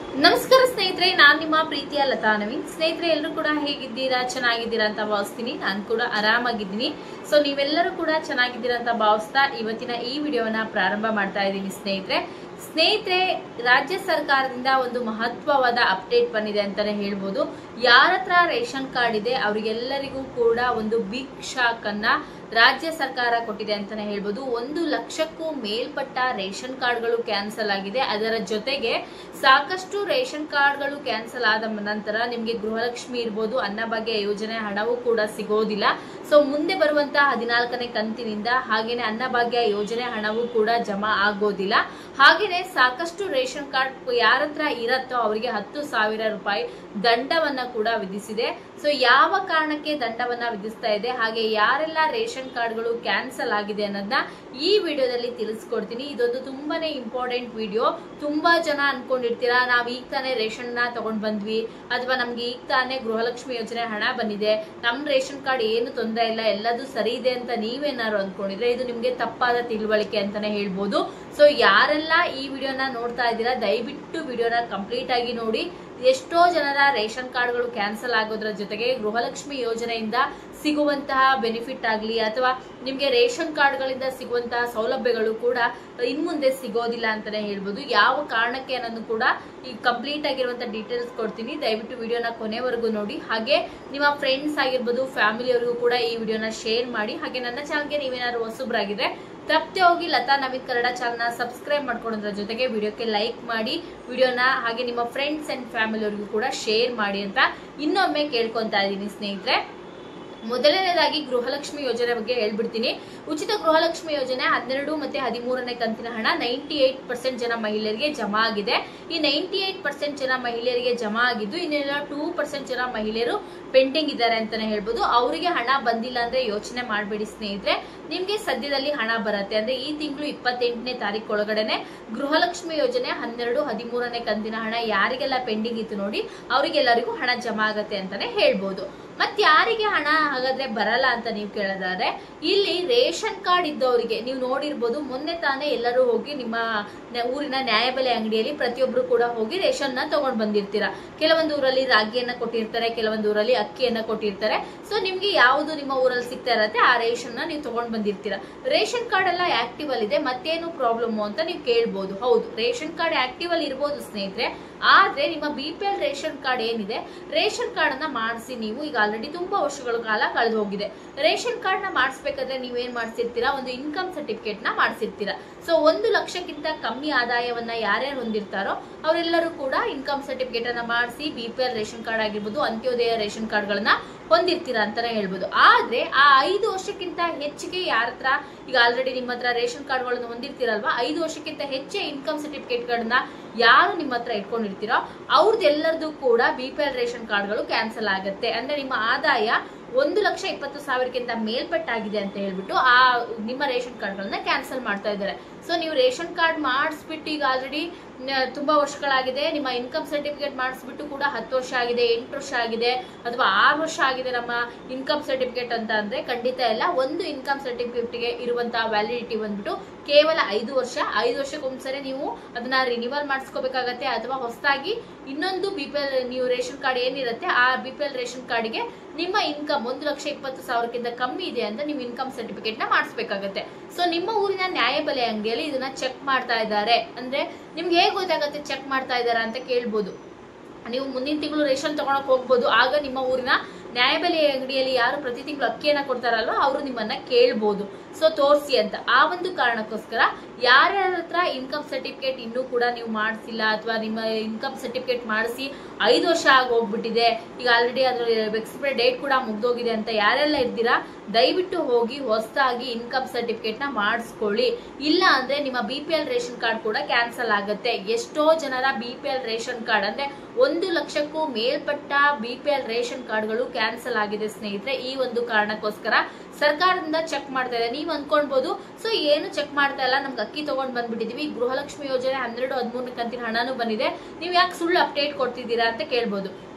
ನಮಸ್ಕಾರ ಸ್ನೇಹಿತರೆ ನಾನ್ ನಿಮ್ಮ ಪ್ರೀತಿಯ ಲತಾ ನವೀನ್ ಸ್ನೇಹಿತರೆ ಎಲ್ಲರೂ ಕೂಡ ಹೇಗಿದ್ದೀರಾ ಚೆನ್ನಾಗಿದ್ದೀರಾ ಅಂತ ಭಾವಿಸ್ತೀನಿ ನಾನು ಕೂಡ ಆರಾಮಾಗಿದ್ದೀನಿ ಸೊ ನೀವೆಲ್ಲರೂ ಕೂಡ ಚೆನ್ನಾಗಿದ್ದೀರಾ ಅಂತ ಭಾವಿಸ್ತಾ ಇವತ್ತಿನ ಈ ವಿಡಿಯೋವನ್ನ ಪ್ರಾರಂಭ ಮಾಡ್ತಾ ಇದ್ದೀನಿ ಸ್ನೇಹಿತರೆ ಸ್ನೇಹಿತರೆ ರಾಜ್ಯ ಸರ್ಕಾರದಿಂದ ಒಂದು ಮಹತ್ವವಾದ ಅಪ್ಡೇಟ್ ಬಂದಿದೆ ಅಂತಾನೆ ಹೇಳ್ಬೋದು ಯಾರ ಹತ್ರ ರೇಷನ್ ಕಾರ್ಡ್ ಇದೆ ಅವರಿಗೆಲ್ಲರಿಗೂ ಕೂಡ ಒಂದು ಬಿಗ್ ಶಾಕ್ ಅನ್ನ ರಾಜ್ಯ ಸರ್ಕಾರ ಕೊಟ್ಟಿದೆ ಅಂತಾನೆ ಹೇಳ್ಬೋದು ಒಂದು ಲಕ್ಷಕ್ಕೂ ಮೇಲ್ಪಟ್ಟ ರೇಷನ್ ಕಾರ್ಡ್ಗಳು ಕ್ಯಾನ್ಸಲ್ ಆಗಿದೆ ಅದರ ಜೊತೆಗೆ ಸಾಕಷ್ಟು ರೇಷನ್ ಕಾರ್ಡ್ಗಳು ಕ್ಯಾನ್ಸಲ್ ಆದ ನಂತರ ನಿಮಗೆ ಗೃಹಲಕ್ಷ್ಮಿ ಇರ್ಬೋದು ಅನ್ನಭಾಗ್ಯ ಯೋಜನೆ ಹಣವೂ ಕೂಡ ಸಿಗೋದಿಲ್ಲ ಸೊ ಮುಂದೆ ಬರುವಂತಹ ಹದಿನಾಲ್ಕನೇ ಕಂತಿನಿಂದ ಹಾಗೇನೆ ಅನ್ನಭಾಗ್ಯ ಯೋಜನೆ ಹಣವೂ ಕೂಡ ಜಮಾ ಆಗೋದಿಲ್ಲ ಹಾಗೇನೆ ಸಾಕಷ್ಟು ರೇಷನ್ ಕಾರ್ಡ್ ಯಾರ ಹತ್ರ ಇರತ್ತೋ ಅವರಿಗೆ ಹತ್ತು ಸಾವಿರ ರೂಪಾಯಿ ದಂಡವನ್ನ ಕೂಡ ವಿಧಿಸಿದೆ ಸೊ ಯಾವ ಕಾರಣಕ್ಕೆ ದಂಡವನ್ನ ವಿಧಿಸ್ತಾ ಇದೆ ಹಾಗೆ ಯಾರೆಲ್ಲ ರೇಷನ್ ಕಾರ್ಡ್ಗಳು ಕ್ಯಾನ್ಸಲ್ ಆಗಿದೆ ಅನ್ನೋದನ್ನ ಈ ವಿಡಿಯೋದಲ್ಲಿ ತಿಳಿಸ್ಕೊಡ್ತೀನಿ ಇದೊಂದು ತುಂಬಾನೇ ಇಂಪಾರ್ಟೆಂಟ್ ವಿಡಿಯೋ ತುಂಬಾ ಜನ ಅನ್ಕೊಂಡಿರ್ತೀರಾ ನಾವ್ ಈಗ ತಾನೇ ರೇಷನ್ ನ ತಗೊಂಡ್ ಬಂದ್ವಿ ಅಥವಾ ನಮ್ಗೆ ಈಗ ತಾನೇ ಗೃಹಲಕ್ಷ್ಮಿ ಯೋಜನೆ ಹಣ ಬಂದಿದೆ ನಮ್ ರೇಷನ್ ಕಾರ್ಡ್ ಏನು ತೊಂದರೆ ಇಲ್ಲ ಎಲ್ಲದೂ ಸರಿ ಇದೆ ಅಂತ ನೀವೇನಾದ್ರು ಅನ್ಕೊಂಡಿದ್ರೆ ಇದು ನಿಮ್ಗೆ ತಪ್ಪಾದ ತಿಳುವಳಿಕೆ ಅಂತಾನೆ ಹೇಳ್ಬೋದು ಸೊ ಯಾರೆಲ್ಲ ಈ ವಿಡಿಯೋನ ನೋಡ್ತಾ ಇದ್ದೀರಾ ದಯವಿಟ್ಟು ವಿಡಿಯೋನ ಕಂಪ್ಲೀಟ್ ಆಗಿ ನೋಡಿ ಎಷ್ಟೋ ಜನರ ರೇಷನ್ ಕಾರ್ಡ್ಗಳು ಕ್ಯಾನ್ಸಲ್ ಆಗೋದ್ರ ಜೊತೆಗೆ ಗೃಹಲಕ್ಷ್ಮಿ ಯೋಜನೆಯಿಂದ ಸಿಗುವಂತಹ ಬೆನಿಫಿಟ್ ಆಗಲಿ ಅಥವಾ ನಿಮಗೆ ರೇಷನ್ ಕಾರ್ಡ್ಗಳಿಂದ ಸಿಗುವಂತಹ ಸೌಲಭ್ಯಗಳು ಕೂಡ ಇನ್ಮುಂದೆ ಸಿಗೋದಿಲ್ಲ ಅಂತಾನೆ ಹೇಳ್ಬೋದು ಯಾವ ಕಾರಣಕ್ಕೆ ಅನ್ನೋದು ಕೂಡ ಈ ಕಂಪ್ಲೀಟ್ ಆಗಿರುವಂತ ಡೀಟೇಲ್ಸ್ ಕೊಡ್ತೀನಿ ದಯವಿಟ್ಟು ವಿಡಿಯೋನ ಕೊನೆವರೆಗೂ ನೋಡಿ ಹಾಗೆ ನಿಮ್ಮ ಫ್ರೆಂಡ್ಸ್ ಆಗಿರ್ಬೋದು ಫ್ಯಾಮಿಲಿಯವರಿಗೂ ಕೂಡ ಈ ವಿಡಿಯೋನ ಶೇರ್ ಮಾಡಿ ಹಾಗೆ ನನ್ನ ಚಾನಲ್ಗೆ ನೀವೇನಾದ್ರು ಹೊಸಬ್ರಾಗಿದ್ರೆ ತಪ್ಪದೆ ಹೋಗಿ ಲತಾ ನವೀನ್ ಕನ್ನಡ ಚಾನಲ್ನ ಸಬ್ಸ್ಕ್ರೈಬ್ ಮಾಡ್ಕೊಳ್ಳೋದ್ರ ಜೊತೆಗೆ ವಿಡಿಯೋಕ್ಕೆ ಲೈಕ್ ಮಾಡಿ ವಿಡಿಯೋನ ಹಾಗೆ ನಿಮ್ಮ ಫ್ರೆಂಡ್ಸ್ ಅಂಡ್ ಫ್ಯಾಮಿಲಿಯವರಿಗೂ ಕೂಡ ಶೇರ್ ಮಾಡಿ ಅಂತ ಇನ್ನೊಮ್ಮೆ ಕೇಳ್ಕೊಂತಾ ಇದ್ದೀನಿ ಸ್ನೇಹಿತರೆ ಮೊದಲನೇದಾಗಿ ಗೃಹಲಕ್ಷ್ಮಿ ಯೋಜನೆ ಬಗ್ಗೆ ಹೇಳ್ಬಿಡ್ತೀನಿ ಉಚಿತ ಗೃಹಲಕ್ಷ್ಮಿ ಯೋಜನೆ ಹನ್ನೆರಡು ಮತ್ತೆ ಹದಿಮೂರನೇ ಕಂತಿನ ಹಣ ನೈಂಟಿ ಏಟ್ ಪರ್ಸೆಂಟ್ ಜನ ಮಹಿಳೆಯರಿಗೆ ಜಮಾ ಆಗಿದೆ ಈ ನೈಂಟಿ ಏಟ್ ಪರ್ಸೆಂಟ್ ಜನ ಮಹಿಳೆಯರಿಗೆ ಜಮಾ ಆಗಿದ್ದು ಇನ್ನೆಲ್ಲ ಟೂ ಪರ್ಸೆಂಟ್ ಜನ ಮಹಿಳೆಯರು ಪೆಂಡಿಂಗ್ ಇದ್ದಾರೆ ಅಂತಾನೆ ಹೇಳ್ಬೋದು ಅವರಿಗೆ ಹಣ ಬಂದಿಲ್ಲ ಅಂದ್ರೆ ಯೋಚನೆ ಮಾಡಬೇಡಿ ಸ್ನೇಹಿತರೆ ನಿಮ್ಗೆ ಸದ್ಯದಲ್ಲಿ ಹಣ ಬರುತ್ತೆ ಅಂದ್ರೆ ಈ ತಿಂಗಳು ಇಪ್ಪತ್ತೆಂಟನೇ ತಾರೀಕು ಒಳಗಡೆನೆ ಗೃಹಲಕ್ಷ್ಮಿ ಯೋಜನೆ ಹನ್ನೆರಡು ಹದಿಮೂರನೇ ಕಂತಿನ ಹಣ ಯಾರಿಗೆಲ್ಲ ಪೆಂಡಿಂಗ್ ಇತ್ತು ನೋಡಿ ಅವರಿಗೆಲ್ಲರಿಗೂ ಹಣ ಜಮಾ ಆಗತ್ತೆ ಅಂತಾನೆ ಹೇಳ್ಬೋದು ಮತ್ ಯಾರಿಗೆ ಹಣ ಹಾಗಾದ್ರೆ ಬರಲ್ಲ ಅಂತ ನೀವು ಕೇಳೋದಾದ್ರೆ ಇಲ್ಲಿ ರೇಷನ್ ಕಾರ್ಡ್ ಇದ್ದವರಿಗೆ ನೀವು ನೋಡಿರ್ಬೋದು ಮೊನ್ನೆ ತಾನೇ ಎಲ್ಲರೂ ಹೋಗಿ ನಿಮ್ಮ ನ- ಊರಿನ ನ್ಯಾಯಬೆಲೆ ಅಂಗಡಿಯಲ್ಲಿ ಪ್ರತಿಯೊಬ್ರು ಕೂಡ ಹೋಗಿ ರೇಷನ್ ನ ತಗೊಂಡ್ ಬಂದಿರ್ತೀರಾ ಕೆಲವೊಂದು ಊರಲ್ಲಿ ರಾಗಿಯನ್ನ ಕೊಟ್ಟಿರ್ತಾರೆ ಕೆಲವೊಂದು ಊರಲ್ಲಿ ಅಕ್ಕಿಯನ್ನ ಕೊಟ್ಟಿರ್ತಾರೆ ಸೊ ನಿಮ್ಗೆ ಯಾವುದು ನಿಮ್ಮ ಊರಲ್ಲಿ ಸಿಗ್ತಾ ಇರತ್ತೆ ಆ ರೇಷನ್ ನ ನೀವು ತಗೊಂಡ್ ಬಂದಿರ್ತೀರಾ ರೇಷನ್ ಕಾರ್ಡ್ ಎಲ್ಲ ಆಕ್ಟಿವ್ ಅಲ್ಲಿ ಇದೆ ಮತ್ತೇನು ಪ್ರಾಬ್ಲಮ್ ಅಂತ ನೀವು ಕೇಳ್ಬೋದು ಹೌದು ರೇಷನ್ ಕಾರ್ಡ್ ಆಕ್ಟಿವ್ ಅಲ್ಲಿ ಇರ್ಬೋದು ಸ್ನೇಹಿತರೆ ಆದ್ರೆ ನಿಮ್ಮ B P L ration card ಏನಿದೆ ರೇಷನ್ ಕಾರ್ಡ್ ಅನ್ನ ಮಾಡಿಸಿ ನೀವು ಈಗ ಆಲ್ರೆಡಿ ತುಂಬಾ ವರ್ಷಗಳ ಕಾಲ ಕಳೆದು ಹೋಗಿದೆ ರೇಷನ್ ಕಾರ್ಡ್ ನ ಮಾಡಿಸ್ಬೇಕಾದ್ರೆ ನೀವೇನ್ ಮಾಡಿಸಿರ್ತೀರಾ ಒಂದು ಇನ್ಕಮ್ ಸರ್ಟಿಫಿಕೇಟ್ ನ ಮಾಡಿಸಿರ್ತೀರಾ ಸೊ ಒಂದು ಲಕ್ಷಕ್ಕಿಂತ ಕಮ್ಮಿ ಆದಾಯವನ್ನ ಯಾರ್ಯಾರು ಹೊಂದಿರ್ತಾರೋ ಅವರೆಲ್ಲರೂ ಕೂಡ ಇನ್ಕಮ್ ಸರ್ಟಿಫಿಕೇಟ್ ಅನ್ನ ಮಾಡಿಸಿ B P L ration card ಆಗಿರ್ಬೋದು ಅಂತ್ಯೋದಯ ರೇಷನ್ ಕಾರ್ಡ್ಗಳನ್ನ ಹೊಂದಿರ್ತೀರಾ ಅಂತಾನೆ ಹೇಳ್ಬೋದು ಆದ್ರೆ ಆ ಐದು ವರ್ಷಕ್ಕಿಂತ ಹೆಚ್ಚಿಗೆ ಯಾರ ಹತ್ರ ಈಗ ಆಲ್ರೆಡಿ ನಿಮ್ಮ ಹತ್ರ ರೇಷನ್ ಕಾರ್ಡ್ಗಳನ್ನು ಹೊಂದಿರ್ತೀರಲ್ವಾ ಐದು ವರ್ಷಕ್ಕಿಂತ ಹೆಚ್ಚೆ ಇನ್ಕಮ್ ಸರ್ಟಿಫಿಕೇಟ್ಗಳನ್ನ ಯಾರು ನಿಮ್ಮ ಹತ್ರ ಇಟ್ಕೊಂಡಿರ್ತೀರೋ ಅವ್ರದ್ದೆಲ್ಲರದು ಕೂಡ ಬಿ ಪಿ ಎಲ್ ರೇಷನ್ ಕಾರ್ಡ್ಗಳು ಕ್ಯಾನ್ಸಲ್ ಆಗುತ್ತೆ ಅಂದ್ರೆ ನಿಮ್ಮ ಆದಾಯ ಒಂದು ಲಕ್ಷ ಇಪ್ಪತ್ತು ಸಾವಿರಕ್ಕಿಂತ ಮೇಲ್ಪಟ್ಟಾಗಿದೆ ಅಂತ ಹೇಳ್ಬಿಟ್ಟು ಆ ನಿಮ್ಮ ರೇಷನ್ ಕಾರ್ಡ್ಗಳನ್ನ ಕ್ಯಾನ್ಸಲ್ ಮಾಡ್ತಾ ಇದ್ದಾರೆ ಸೊ ನೀವು ರೇಷನ್ ಕಾರ್ಡ್ ಮಾಡಿಸ್ಬಿಟ್ಟು ಈಗ ಆಲ್ರೆಡಿ ತುಂಬಾ ವರ್ಷಗಳಾಗಿದೆ ನಿಮ್ಮ ಇನ್ಕಮ್ ಸರ್ಟಿಫಿಕೇಟ್ ಮಾಡಿಸ್ಬಿಟ್ಟು ಕೂಡ ಹತ್ತು ವರ್ಷ ಆಗಿದೆ ಎಂಟು ವರ್ಷ ಆಗಿದೆ ಅಥವಾ ಆರು ವರ್ಷ ಆಗಿದೆ ನಮ್ಮ ಇನ್ಕಮ್ ಸರ್ಟಿಫಿಕೇಟ್ ಅಂತ ಅಂದ್ರೆ ಖಂಡಿತ ಇಲ್ಲ ಒಂದು ಇನ್ಕಮ್ ಸರ್ಟಿಫಿಕೇಟ್ಗೆ ಇರುವಂತಹ ವ್ಯಾಲಿಡಿಟಿ ಬಂದ್ಬಿಟ್ಟು ಕೇವಲ ಐದು ವರ್ಷ ಐದು ವರ್ಷಕ್ಕೊಂದ್ಸರಿ ನೀವು ಅದನ್ನ ರಿನಿವಲ್ ಮಾಡಿಸ್ಕೋಬೇಕಾಗತ್ತೆ ಅಥವಾ ಹೊಸದಾಗಿ ಇನ್ನೊಂದು ಬಿ ಪಿ ಎಲ್ ನೀವು ರೇಷನ್ ಕಾರ್ಡ್ ಏನಿರುತ್ತೆ ಆ ಬಿ ಪಿ ಎಲ್ ರೇಷನ್ ಕಾರ್ಡ್ಗೆ ನಿಮ್ಮ ಇನ್ಕಮ್ ಒಂದು ಲಕ್ಷ ಇಪ್ಪತ್ತು ಸಾವಿರಕ್ಕಿಂತ ಕಮ್ಮಿ ಇದೆ ಅಂತ ನೀವು ಇನ್ಕಮ್ ಸರ್ಟಿಫಿಕೇಟ್ ನ ಮಾಡಿಸ್ಬೇಕಾಗತ್ತೆ ಸೊ ನಿಮ್ಮ ಊರಿನ ನ್ಯಾಯಬೆಲೆ ಅಂಗಡಿಯಲ್ಲಿ ಇದನ್ನ ಚೆಕ್ ಮಾಡ್ತಾ ಇದ್ದಾರೆ ಅಂದ್ರೆ ನಿಮ್ಗೆ ಹೇಗೆ ಗೊತ್ತಾಗತ್ತೆ ಚೆಕ್ ಮಾಡ್ತಾ ಇದ್ದಾರಾ ಅಂತ ಕೇಳ್ಬೋದು ನೀವು ಮುಂದಿನ ತಿಂಗಳು ರೇಷನ್ ತಗೊಳಕ್ ಹೋಗ್ಬೋದು ಆಗ ನಿಮ್ಮ ಊರಿನ ನ್ಯಾಯಬೆಲೆ ಅಂಗಡಿಯಲ್ಲಿ ಯಾರು ಪ್ರತಿ ತಿಂಗಳು ಅಕ್ಕಿಯನ್ನ ಕೊಡ್ತಾರಲ್ವ ಅವರು ನಿಮ್ಮನ್ನ ಕೇಳ್ಬೋದು ಸೊ ತೋರಿಸಿ ಅಂತ ಆ ಒಂದು ಕಾರಣಕ್ಕೋಸ್ಕರ ಯಾರ್ಯಾರ ಹತ್ರ ಇನ್ಕಮ್ ಸರ್ಟಿಫಿಕೇಟ್ ಇನ್ನೂ ಕೂಡ ನೀವು ಮಾಡಿಸಿಲ್ಲ ಅಥವಾ ನಿಮ್ಮ ಇನ್ಕಮ್ ಸರ್ಟಿಫಿಕೇಟ್ ಮಾಡಿಸಿ ಐದು ವರ್ಷ ಆಗಿ ಹೋಗ್ಬಿಟ್ಟಿದೆ ಈಗ ಆಲ್ರೆಡಿ ಅದ್ರ ಎಕ್ಸ್ಪೈರ್ ಡೇಟ್ ಕೂಡ ಮುಗ್ದೋಗಿದೆ ಅಂತ ಯಾರೆಲ್ಲ ಇರ್ತೀರಾ ದಯವಿಟ್ಟು ಹೋಗಿ ಹೊಸದಾಗಿ ಇನ್ಕಮ್ ಸರ್ಟಿಫಿಕೇಟ್ ನ ಮಾಡಿಸ್ಕೊಳ್ಳಿ ಇಲ್ಲ ಅಂದ್ರೆ ನಿಮ್ಮ B P L ration card ಕೂಡ ಕ್ಯಾನ್ಸಲ್ ಆಗುತ್ತೆ ಎಷ್ಟೋ ಜನರ B P L ration card ಅಂದ್ರೆ ಒಂದು ಲಕ್ಷಕ್ಕೂ ಮೇಲ್ಪಟ್ಟ ಬಿ ಪಿ ಎಲ್ ರೇಷನ್ ಕಾರ್ಡ್ಗಳು ಕ್ಯಾನ್ಸಲ್ ಆಗಿದೆ ಸ್ನೇಹಿತರೆ ಈ ಒಂದು ಕಾರಣಕ್ಕೋಸ್ಕರ ಸರ್ಕಾರದಿಂದ ಚೆಕ್ ಮಾಡ್ತಾ ಇದೆ ನೀವು ಅನ್ಕೊಳ್ಬಹುದು ಸೊ ಏನು ಚೆಕ್ ಮಾಡ್ತಾ ಇಲ್ಲ ನಮ್ಗೆ ಅಕ್ಕಿ ತಗೊಂಡ್ ಬಂದ್ಬಿಟ್ಟಿದೀವಿ ಗೃಹಲಕ್ಷ್ಮಿ ಯೋಜನೆ ಹನ್ನೆರಡು ಹದಿಮೂರನೇ ಕಂತಿನ ಹಣನೂ ಬಂದಿದೆ ನೀವು ಯಾಕೆ ಸುಳ್ಳು ಅಪ್ಡೇಟ್ ಕೊಡ್ತಿದ್ದೀರಾ ಅಂತ ಕೇಳ್ಬೋದು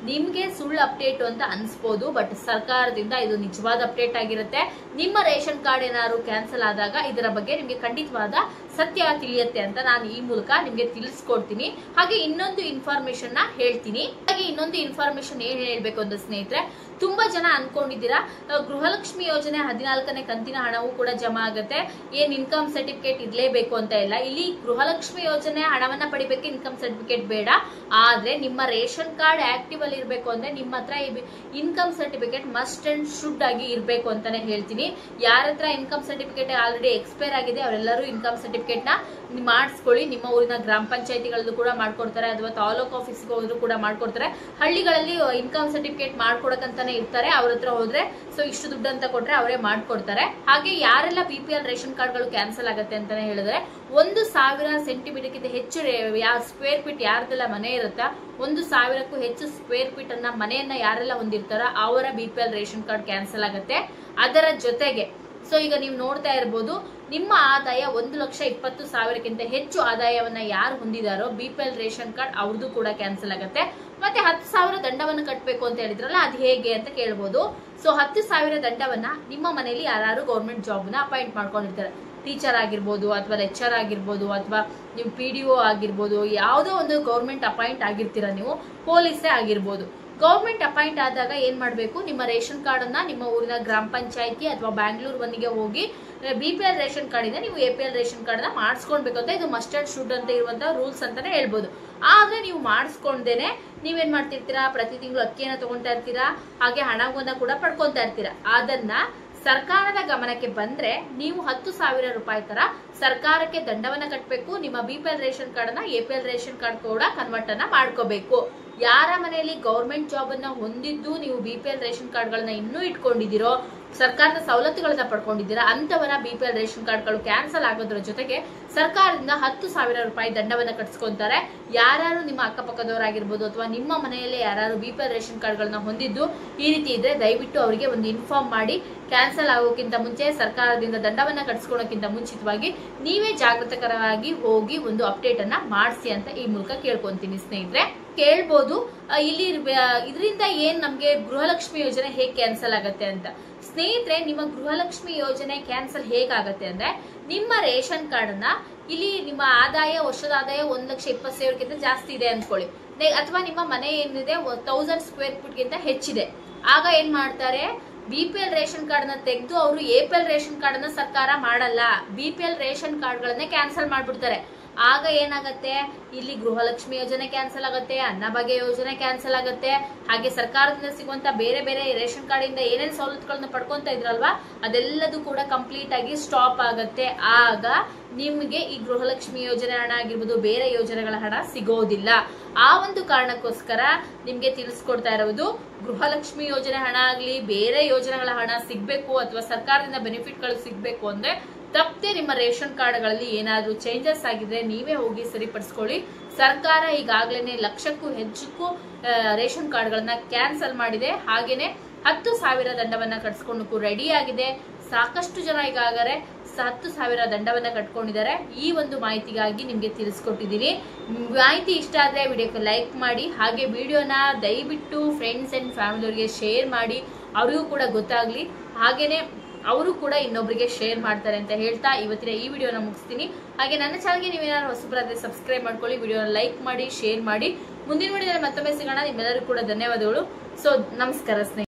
ನಿಮ್ಗೆ ಸುಳ್ಳು ಅಪ್ಡೇಟ್ ಅಂತ ಅನ್ಸ್ಬೋದು ಬಟ್ ಸರ್ಕಾರದಿಂದ ಇದು ನಿಜವಾದ ಅಪ್ಡೇಟ್ ಆಗಿರುತ್ತೆ ನಿಮ್ಮ ರೇಷನ್ ಕಾರ್ಡ್ ಏನಾದ್ರು ಕ್ಯಾನ್ಸಲ್ ಆದಾಗ ಇದರ ಬಗ್ಗೆ ನಿಮ್ಗೆ ಖಂಡಿತವಾದ ಸತ್ಯ ತಿಳಿಯುತ್ತೆ ಅಂತ ನಾನು ಈ ಮೂಲಕ ನಿಮ್ಗೆ ತಿಳಿಸ್ಕೊಡ್ತೀನಿ ಹಾಗೆ ಇನ್ನೊಂದು ಇನ್ಫಾರ್ಮೇಶನ್ ನ ಹೇಳ್ತೀನಿ ಹಾಗೆ ಇನ್ನೊಂದು ಇನ್ಫಾರ್ಮೇಶನ್ ಏನ್ ಹೇಳ್ಬೇಕು ಅಂತ ಸ್ನೇಹಿತರೆ ತುಂಬಾ ಜನ ಅನ್ಕೊಂಡಿದ್ದೀರಾ ಆ, ಗೃಹಲಕ್ಷ್ಮಿ ಯೋಜನೆ ಹದಿನಾಲ್ಕನೇ ಕಂತಿನ ಹಣವೂ ಕೂಡ ಜಮಾ ಆಗುತ್ತೆ ಏನ್ ಇನ್ಕಮ್ ಸರ್ಟಿಫಿಕೇಟ್ ಇರ್ಲೇಬೇಕು ಅಂತ ಇಲ್ಲ ಇಲ್ಲಿ ಗೃಹಲಕ್ಷ್ಮಿ ಯೋಜನೆ ಹಣವನ್ನ ಪಡಿಬೇಕು ಇನ್ಕಮ್ ಸರ್ಟಿಫಿಕೇಟ್ ಬೇಡ ಆದ್ರೆ ನಿಮ್ಮ ರೇಷನ್ ಕಾರ್ಡ್ ಆಕ್ಟಿವ್ ಅಲ್ಲಿ ಇರ್ಬೇಕು ಅಂದ್ರೆ ನಿಮ್ಮ ಹತ್ರ income certificate must and should ಆಗಿ ಇರ್ಬೇಕು ಅಂತಾನೆ ಹೇಳ್ತೀನಿ ಯಾರ ಹತ್ರ ಇನ್ಕಮ್ ಸರ್ಟಿಫಿಕೇಟ್ ಆಲ್ರೆಡಿ ಎಕ್ಸ್ಪೈರ್ ಆಗಿದೆ ಅವರೆಲ್ಲರೂ ಇನ್ಕಮ್ ಸರ್ಟಿಫಿಕೇಟ್ ನ ಮಾಡಿಸ್ಕೊಳ್ಳಿ ನಿಮ್ಮ ಊರಿನ ಗ್ರಾಮ ಪಂಚಾಯತಿಗಳಲ್ಲೂ ಕೂಡ ಮಾಡ್ಕೊಡ್ತಾರೆ ಅಥವಾ ತಾಲೂಕ್ ಆಫೀಸ್ಗೆ ಹೋದ್ರು ಕೂಡ ಮಾಡ್ಕೊಡ್ತಾರೆ ಹಳ್ಳಿಗಳಲ್ಲಿ ಇನ್ಕಮ್ ಸರ್ಟಿಫಿಕೇಟ್ ಮಾಡ್ಕೊಡಕಂತಾನೆ ಇರ್ತಾರೆ ಅವ್ರ ಹತ್ರ ಹೋದ್ರೆ ಸೊ ಇಷ್ಟು ದುಡ್ಡು ಅಂತ ಕೊಟ್ರೆ ಅವರೇ ಮಾಡ್ಕೊಡ್ತಾರೆ ಹಾಗೆ ಯಾರೆಲ್ಲ ಬಿ ಪಿ ಎಲ್ ರೇಷನ್ ಕಾರ್ಡ್ಗಳು ಕ್ಯಾನ್ಸಲ್ ಆಗುತ್ತೆ ಅಂತಾನೆ ಹೇಳಿದ್ರೆ ಒಂದು ಸಾವಿರ ಸೆಂಟಿಮೀಟರ್ಗಿಂತ ಹೆಚ್ಚು ರೇ- ಯಾವ ಸ್ಕ್ವೇರ್ ಫೀಟ್ ಯಾರ್ದೆಲ್ಲ ಮನೆ ಇರುತ್ತಾ ಒಂದು ಸಾವಿರಕ್ಕೂ ಹೆಚ್ಚು ಸ್ಕ್ವೇರ್ ಫೀಟ್ ಅನ್ನ ಮನೆಯನ್ನ ಯಾರೆಲ್ಲ ಹೊಂದಿರ್ತಾರೋ ಅವರ B P L ration card cancel ಆಗುತ್ತೆ ಅದರ ಜೊತೆಗೆ ಸೊ ಈಗ ನೀವು ನೋಡ್ತಾ ಇರ್ಬೋದು ನಿಮ್ಮ ಆದಾಯ ಒಂದು ಲಕ್ಷ ಇಪ್ಪತ್ತು ಸಾವಿರಕ್ಕಿಂತ ಹೆಚ್ಚು ಆದಾಯವನ್ನ ಯಾರು ಹೊಂದಿದಾರೋ B P L ration card ಅವ್ರದ್ದು ಕೂಡ ಕ್ಯಾನ್ಸಲ್ ಆಗುತ್ತೆ ಮತ್ತೆ ಹತ್ತು ಸಾವಿರ ದಂಡವನ್ನು ಕಟ್ಟಬೇಕು ಅಂತ ಹೇಳಿದ್ರಲ್ಲ ಅದು ಹೇಗೆ ಅಂತ ಕೇಳ್ಬೋದು ಸೊ ಹತ್ತು ಸಾವಿರ ದಂಡವನ್ನ ನಿಮ್ಮ ಮನೆಯಲ್ಲಿ ಯಾರು ಗೌರ್ಮೆಂಟ್ ಜಾಬ್ ನ ಅಪಾಯಿಂಟ್ ಮಾಡ್ಕೊಂಡಿರ್ತಾರೆ ಟೀಚರ್ ಆಗಿರ್ಬೋದು ಅಥವಾ ಲೆಕ್ಚರ್ ಆಗಿರ್ಬೋದು ಅಥವಾ ನೀವು ಪಿ ಡಿ ಒ ಆಗಿರ್ಬೋದು ಯಾವುದೋ ಒಂದು ಗೌರ್ಮೆಂಟ್ ಅಪಾಯಿಂಟ್ ಆಗಿರ್ತೀರ ನೀವು ಪೊಲೀಸೇ ಆಗಿರ್ಬೋದು ಗೌರ್ಮೆಂಟ್ ಅಪಾಯಿಂಟ್ ಆದಾಗ ಏನ್ ಮಾಡಬೇಕು ನಿಮ್ಮ ರೇಷನ್ ಕಾರ್ಡ್ ಅನ್ನ ನಿಮ್ಮ ಊರಿನ ಗ್ರಾಮ ಪಂಚಾಯತಿ ಅಥವಾ ಬ್ಯಾಂಗ್ಳೂರ್ ಒನ್ನಿಗೆ ಹೋಗಿ B P L ration card ಇದೆ ನೀವು A P L ration card ನ ಮಾಡಿಸ್ಕೊಳ್ಬೇಕು ಅಂತ ಇದು ಮಸ್ಟ್ ಅಂಡ್ ಶುಡ್ ಅಂತ ಇರುವಂತಹ ರೂಲ್ಸ್ ಅಂತಾನೆ ಹೇಳ್ಬೋದು ಆದ್ರೆ ನೀವು ಮಾಡಿಸ್ಕೊಂಡೇನೆ ನೀವೇನ್ ಮಾಡ್ತಿರ್ತೀರಾ ಪ್ರತಿ ತಿಂಗಳು ಅಕ್ಕಿಯನ್ನ ತಗೊಂತಾ ಇರ್ತೀರಾ ಹಾಗೆ ಹಣವನ್ನ ಕೂಡ ಪಡ್ಕೊಂತಾ ಇರ್ತೀರಾ ಅದನ್ನ ಸರ್ಕಾರದ ಗಮನಕ್ಕೆ ಬಂದ್ರೆ ನೀವು ಹತ್ತು ಸಾವಿರ ರೂಪಾಯಿ ತರ ಸರ್ಕಾರಕ್ಕೆ ದಂಡವನ್ನ ಕಟ್ಟಬೇಕು ನಿಮ್ಮ B P L ration card ಅನ್ನ A P L ration card ಕೂಡ ಕನ್ವರ್ಟ್ ಅನ್ನ ಮಾಡ್ಕೋಬೇಕು ಯಾರ ಮನೆಯಲ್ಲಿ ಗೌರ್ಮೆಂಟ್ ಜಾಬ್ ಅನ್ನ ಹೊಂದಿದ್ದು ನೀವು ಬಿ ಪಿ ಎಲ್ ರೇಷನ್ ಕಾರ್ಡ್ಗಳನ್ನ ಇನ್ನೂ ಇಟ್ಕೊಂಡಿದ್ದೀರೋ ಸರ್ಕಾರದ ಸವಲತ್ತುಗಳನ್ನ ಪಡ್ಕೊಂಡಿದ್ದೀರಾ ಅಂತವರ ಬಿ ಪಿ ಎಲ್ ರೇಷನ್ ಕಾರ್ಡ್ಗಳು ಕ್ಯಾನ್ಸಲ್ ಆಗೋದ್ರ ಜೊತೆಗೆ ಸರ್ಕಾರದಿಂದ ಹತ್ತು ಸಾವಿರ ರೂಪಾಯಿ ದಂಡವನ್ನ ಕಟ್ಸ್ಕೊಂತಾರೆ ಯಾರ್ಯಾರು ನಿಮ್ಮ ಅಕ್ಕಪಕ್ಕದವರಾಗಿರ್ಬೋದು ಅಥವಾ ನಿಮ್ಮ ಮನೆಯಲ್ಲೇ ಯಾರು ಬಿ ಪಿ ಎಲ್ ರೇಷನ್ ಕಾರ್ಡ್ಗಳನ್ನ ಹೊಂದಿದ್ದು ಈ ರೀತಿ ಇದ್ರೆ ದಯವಿಟ್ಟು ಅವರಿಗೆ ಒಂದು ಇನ್ಫಾರ್ಮ್ ಮಾಡಿ ಕ್ಯಾನ್ಸಲ್ ಆಗೋಕ್ಕಿಂತ ಮುಂಚೆ ಸರ್ಕಾರದಿಂದ ದಂಡವನ್ನ ಕಟ್ಸ್ಕೊಳಕ್ಕಿಂತ ಮುಂಚಿತವಾಗಿ ನೀವೇ ಜಾಗೃತಕರವಾಗಿ ಹೋಗಿ ಒಂದು ಅಪ್ಡೇಟ್ ಅನ್ನ ಮಾಡಿಸಿ ಅಂತ ಈ ಮೂಲಕ ಕೇಳ್ಕೊಂತೀನಿ ಸ್ನೇಹಿತರೆ ಕೇಳ್ಬೋದು ಆ, ಇಲ್ಲಿ ಇದರಿಂದ ಏನ್ ನಮ್ಗೆ ಗೃಹಲಕ್ಷ್ಮಿ ಯೋಜನೆ ಹೇಗ್ ಕ್ಯಾನ್ಸಲ್ ಆಗತ್ತೆ ಅಂತ ಸ್ನೇಹಿತರೆ ನಿಮ್ಮ ಗೃಹಲಕ್ಷ್ಮಿ ಯೋಜನೆ ಕ್ಯಾನ್ಸಲ್ ಹೇಗಾಗತ್ತೆ ಅಂದ್ರೆ ನಿಮ್ಮ ರೇಷನ್ ಕಾರ್ಡ್ ಅನ್ನ ಇಲ್ಲಿ ನಿಮ್ಮ ಆದಾಯ ವರ್ಷದ ಆದಾಯ ಒಂದ್ ಲಕ್ಷ ಇಪ್ಪತ್ತು ಸಾವಿರಕ್ಕಿಂತ ಜಾಸ್ತಿ ಇದೆ ಅನ್ಕೊಳ್ಳಿ ನೆ- ಅಥವಾ ನಿಮ್ಮ ಮನೆ ಏನಿದೆ ತೌಸಂಡ್ ಸ್ಕ್ವೇರ್ ಫೀಟ್ ಗಿಂತ ಹೆಚ್ಚಿದೆ ಆಗ ಏನ್ ಮಾಡ್ತಾರೆ B P L ration card ನ ತೆಗೆದು ಅವರು A P L ration card ಅನ್ನ ಸರ್ಕಾರ ಮಾಡಲ್ಲ B P L ration card ಗಳನ್ನೇ ಕ್ಯಾನ್ಸಲ್ ಮಾಡ್ಬಿಡ್ತಾರೆ ಆಗ ಏನಾಗತ್ತೆ ಇಲ್ಲಿ ಗೃಹಲಕ್ಷ್ಮಿ ಯೋಜನೆ ಕ್ಯಾನ್ಸಲ್ ಆಗುತ್ತೆ ಅನ್ನಭಾಗ್ಯ ಯೋಜನೆ ಕ್ಯಾನ್ಸಲ್ ಆಗುತ್ತೆ ಹಾಗೆ ಸರ್ಕಾರದಿಂದ ಸಿಗುವಂತ ಬೇರೆ ಬೇರೆ ರೇಷನ್ ಕಾರ್ಡ್ ಇಂದ ಏನೇನ್ ಸವಲತ್ತುಗಳನ್ನ ಪಡ್ಕೊಂತ ಇದ್ರಲ್ವಾ ಅದೆಲ್ಲದೂ ಕೂಡ ಕಂಪ್ಲೀಟ್ ಆಗಿ ಸ್ಟಾಪ್ ಆಗತ್ತೆ ಆಗ ನಿಮ್ಗೆ ಈ ಗೃಹಲಕ್ಷ್ಮಿ ಯೋಜನೆ ಹಣ ಆಗಿರ್ಬೋದು ಬೇರೆ ಯೋಜನೆಗಳ ಹಣ ಸಿಗೋದಿಲ್ಲ ಆ ಒಂದು ಕಾರಣಕ್ಕೋಸ್ಕರ ನಿಮ್ಗೆ ತಿಳಿಸ್ಕೊಡ್ತಾ ಇರೋದು ಗೃಹಲಕ್ಷ್ಮಿ ಯೋಜನೆ ಹಣ ಆಗ್ಲಿ ಬೇರೆ ಯೋಜನೆಗಳ ಹಣ ಸಿಗ್ಬೇಕು ಅಥವಾ ಸರ್ಕಾರದಿಂದ ಬೆನಿಫಿಟ್ಗಳು ಸಿಗ್ಬೇಕು ಅಂದ್ರೆ ತಪ್ಪದೆ ನಿಮ್ಮ ರೇಷನ್ ಕಾರ್ಡ್ಗಳಲ್ಲಿ ಏನಾದ್ರೂ ಚೇಂಜಸ್ ಆಗಿದ್ರೆ ನೀವೇ ಹೋಗಿ ಸರಿಪಡಿಸ್ಕೊಳ್ಳಿ ಸರ್ಕಾರ ಈಗಾಗಲೇ ಲಕ್ಷಕ್ಕೂ ಹೆಚ್ಚಕ್ಕೂ ಆ, ರೇಷನ್ ಕಾರ್ಡ್ಗಳನ್ನ ಕ್ಯಾನ್ಸಲ್ ಮಾಡಿದೆ ಹಾಗೇನೆ ಹತ್ತು ಸಾವಿರ ದಂಡವನ್ನ ಕಟ್ಸ್ಕೊಳ್ಳೋಕ್ಕೂ ರೆಡಿ ಆಗಿದೆ ಸಾಕಷ್ಟು ಜನ ಈಗಾಗಲೇ ಸ- ಹತ್ತು ಸಾವಿರ ದಂಡವನ್ನ ಕಟ್ಕೊಂಡಿದ್ದಾರೆ ಈ ಒಂದು ಮಾಹಿತಿಗಾಗಿ ನಿಮ್ಗೆ ತಿಳಿಸ್ಕೊಟ್ಟಿದ್ದೀನಿ ಮಾಹಿತಿ ಇಷ್ಟ ಆದ್ರೆ ವಿಡಿಯೋಕ್ಕೆ ಲೈಕ್ ಮಾಡಿ ಹಾಗೆ ವಿಡಿಯೋನ ದಯವಿಟ್ಟು ಫ್ರೆಂಡ್ಸ್ ಅಂಡ್ ಫ್ಯಾಮಿಲಿಯವರಿಗೆ ಶೇರ್ ಮಾಡಿ ಅವ್ರಿಗೂ ಕೂಡ ಗೊತ್ತಾಗ್ಲಿ ಹಾಗೇನೆ ಅವರು ಕೂಡ ಇನ್ನೊಬ್ಬರಿಗೆ ಶೇರ್ ಮಾಡ್ತಾರೆ ಅಂತ ಹೇಳ್ತಾ ಇವತ್ತಿನ ಈ ವಿಡಿಯೋನ ಮುಗಿಸ್ತೀನಿ ಹಾಗೆ ನನ್ನ ಚಾನಲ್ಗೆ ನೀವೇನಾದ್ರು ಹೊಸಬರಾದ್ರೆ ಸಬ್ಸ್ಕ್ರೈಬ್ ಮಾಡ್ಕೊಳ್ಳಿ ವಿಡಿಯೋನ ಲೈಕ್ ಮಾಡಿ ಶೇರ್ ಮಾಡಿ ಮುಂದಿನ ವಿಡಿಯೋದಲ್ಲಿ ಮತ್ತೊಮ್ಮೆ ಸಿಗೋಣ ನಿಮ್ಮೆಲ್ಲರಿಗೂ ಕೂಡ ಧನ್ಯವಾದಗಳು ಸೊ ನಮಸ್ಕಾರ ಸ್ನೇಹಿತರೆ